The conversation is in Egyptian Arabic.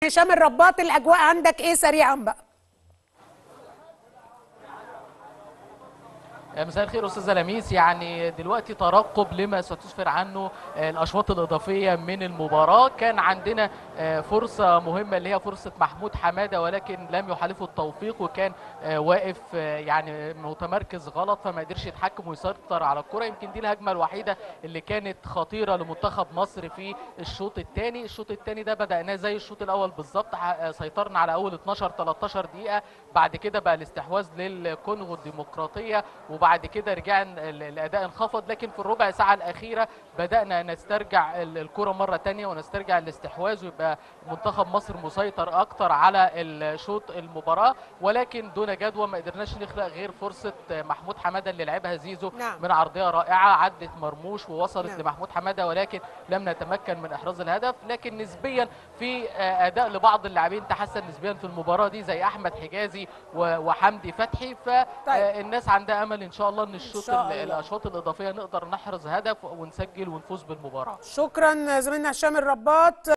هشام الرباط الاجواء عندك ايه سريعا بقى مساء الخير استاذه لميس يعني دلوقتي ترقب لما ستسفر عنه الاشواط الاضافيه من المباراه كان عندنا فرصه مهمه اللي هي فرصه محمود حماده ولكن لم يحالفه التوفيق وكان واقف يعني متمركز غلط فما قدرش يتحكم ويسيطر على الكره يمكن دي الهجمه الوحيده اللي كانت خطيره لمنتخب مصر في الشوط الثاني الشوط الثاني ده بداناه زي الشوط الاول بالظبط سيطرنا على اول 12 13 دقيقه بعد كده بقى الاستحواذ للكونغو الديمقراطيه وبعد كده رجعنا الاداء انخفض لكن في الربع ساعه الاخيره بدانا نسترجع الكره مره ثانيه ونسترجع الاستحواذ ويبقى منتخب مصر مسيطر اكتر على الشوط المباراه ولكن دون جدوى ما قدرناش نخلق غير فرصه محمود حماده اللي لعبها زيزو نعم. من عرضيه رائعه عدت مرموش ووصلت نعم. لمحمود حماده ولكن لم نتمكن من احراز الهدف لكن نسبيا في اداء لبعض اللاعبين تحسن نسبيا في المباراه دي زي احمد حجازي وحمدي فتحي فالناس عندها امل ان شاء الله ان الشوط شاء الله. الاشواط الاضافيه نقدر نحرز هدف ونسجل ونفوز بالمباراه شكرا زميلنا هشام الرباط